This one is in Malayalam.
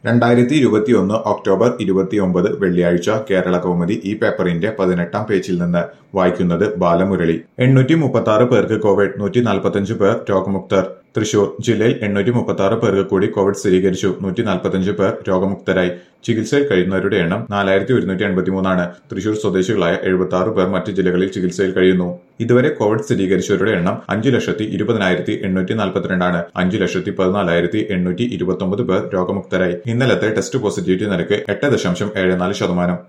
രണ്ടായിരത്തി ഇരുപത്തിയൊന്ന് ഒക്ടോബർ ഇരുപത്തിയൊമ്പത് വെള്ളിയാഴ്ച കേരള കൗമുദി ഈ പേപ്പറിന്റെ പതിനെട്ടാം പേജിൽ നിന്ന് വായിക്കുന്നത് ബാലമുരളി എണ്ണൂറ്റി മുപ്പത്തി ആറ് പേർക്ക് കോവിഡ് നൂറ്റി നാൽപ്പത്തഞ്ച് പേർ രോഗമുക്തർ തൃശൂർ ജില്ലയിൽ എണ്ണൂറ്റി മുപ്പത്തി ആറ് പേർക്ക് കൂടി കോവിഡ് സ്ഥിരീകരിച്ചു നൂറ്റി നാൽപ്പത്തഞ്ച് പേർ രോഗമുക്തരായി ചികിത്സയിൽ കഴിയുന്നവരുടെ എണ്ണം നാലായിരത്തി ഒരുന്നൂറ്റി എൺപത്തിമൂന്നാണ് തൃശൂർ സ്വദേശികളായ എഴുപത്തി ആറ് പേർ മറ്റ് ജില്ലകളിൽ ചികിത്സയിൽ കഴിയുന്നു ഇതുവരെ കോവിഡ് സ്ഥിരീകരിച്ചവരുടെ എണ്ണം അഞ്ചു ലക്ഷത്തി ഇരുപതിനായിരത്തി എണ്ണൂറ്റി നാൽപ്പത്തിരണ്ടാണ് അഞ്ചു ലക്ഷത്തി പതിനാലായിരത്തി എണ്ണൂറ്റി ഇരുപത്തി ഒമ്പത് പേർ രോഗമുക്തരായി ഇന്നലത്തെ ടെസ്റ്റ് പോസിറ്റിവിറ്റി നിരക്ക് എട്ട് ദശാംശം ഏഴ് നാല് ശതമാനം